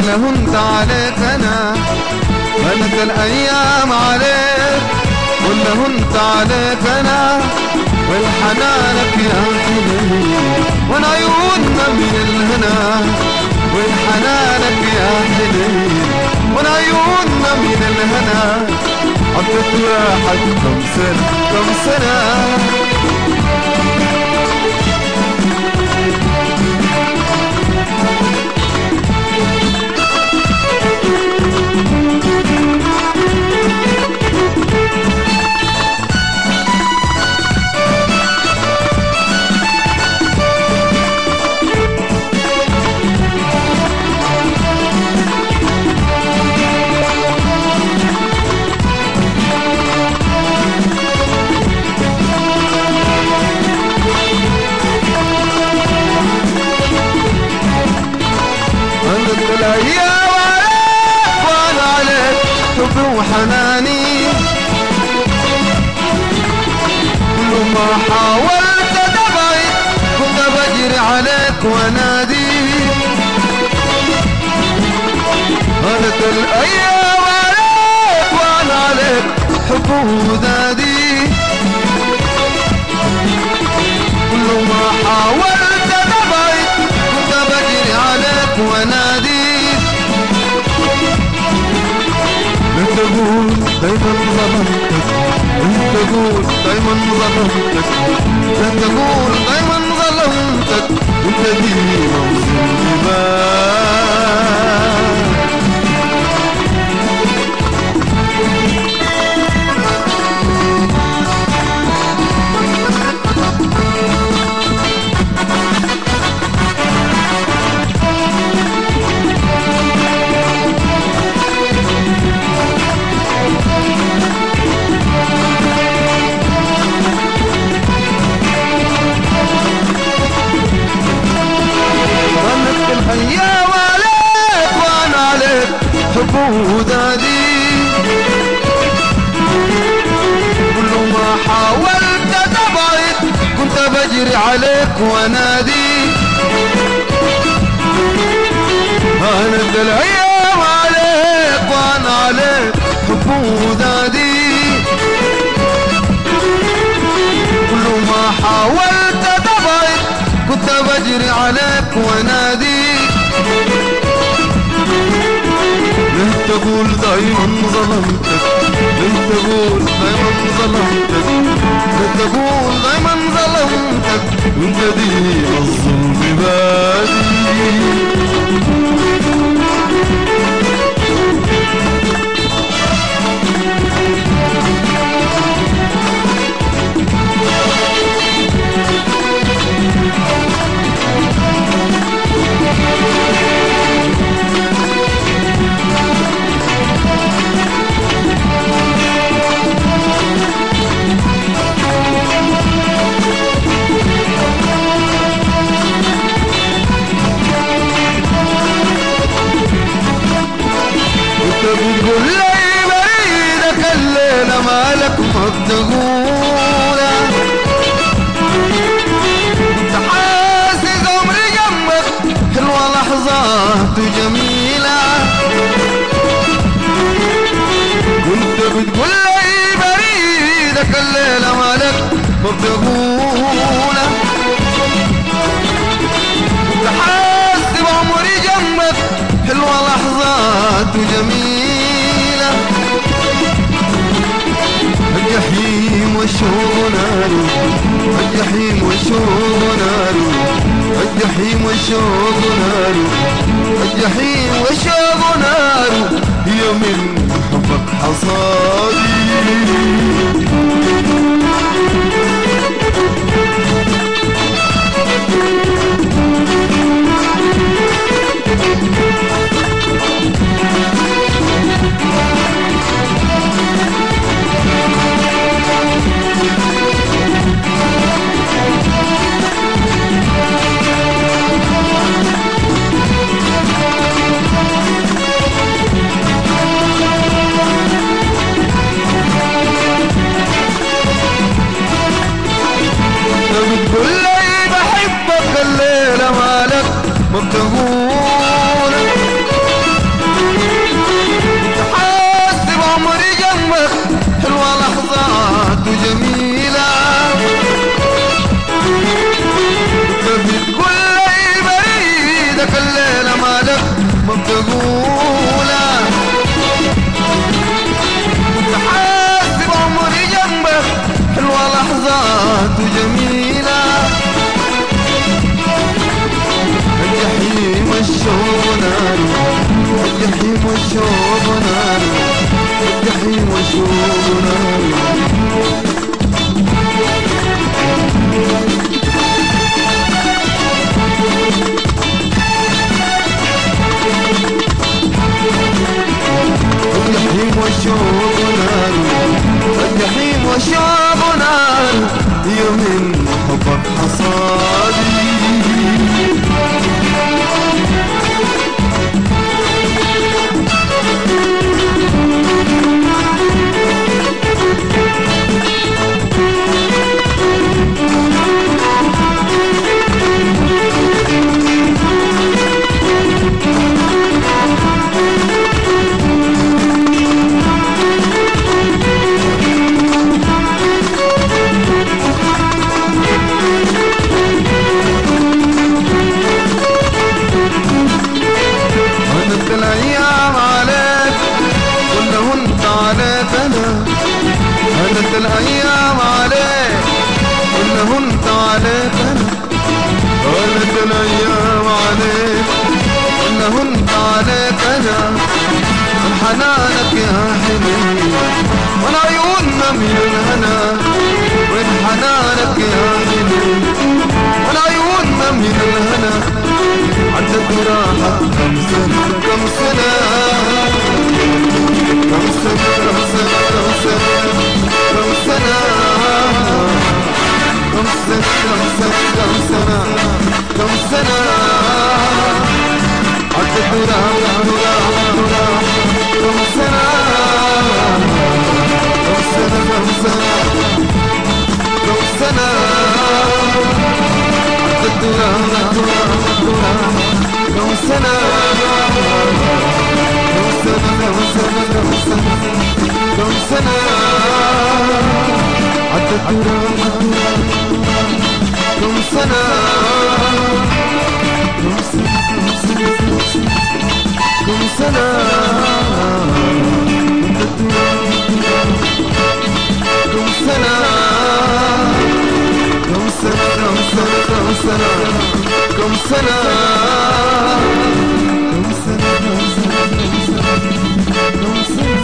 ولا هنت عليك انا ملك الايام عليك ولا هنت عليك انا والحنانك يا حنين وانا عيوننا من الهنا والحنانك يا حنين وانا عيوننا من الهنا عطت واحد كم سنة كم سنة قلت له يا ولد وانا عليك حبي وحناني كل ما حاولت تبعد كنت بجري عليك واناديك قالت الايام عليك وانا عليك حب ودادي كل ما حاولت تبعد كنت بجري عليك واناديك انت تقول دايما ظلمتك انت تقول دايما ظلمتك انت تقول دايما ظلمتك انت ديما وزني ظنك الايام عليك وانا عليك حب ودادي كل ما حاولت تبعد كنت بجري عليك وانادي هانت الايام عليك وانا عليك حب ودادي كل ما حاولت تبعد كنت بجري عليك واناديك ليه تقول دايما ظلمتك ليه تقول دايما ظلمتك ليه تقول دايما ظلمتك وانت دي الظلم بادي انت بتقول لي بريدك الليلة مالك ما بتقولها انت حاسس عمري جنبك حلوة لحظات جميلة كنت بتقول لي بريدك الليلة مالك ما بتقولها انت حاسس بعمري جنبك حلوة لحظات جميلة الجحيم والشوق نار الجحيم والشوق نار الجحيم والشوق نار الجحيم والشوق نار هي من حبك حصادي وشوق نار الجحيم وشوق نار يوم حبك حصادي هنت الايام عليك كنا هنت عليك انا هنت الايام عليك كنا هنت عليك انا هنت الايام عليك كنا هنت عليك انا من حنانك يا حنين من عيوننا من الهنا من حنانك يا حنين من عيوننا من الهنا عندك راحة كم سنة كم سنة كم سنة كم سنة كم سنة كم سنة كم سنة كم سنة كم سنة كم سنة عندك راحة راحة راحة كم سنة كم سنة كم سنة كم سنة عندك راحة راحة كم سنة كم سنة كم سنة كم سنة كم سنة عدت دورها كم سنة كم سنة كم سنة عدت دورها كم سنة كم سنة كم سنة كم سنة كم سنة كم سنة كم سنة كم سنة كم سنة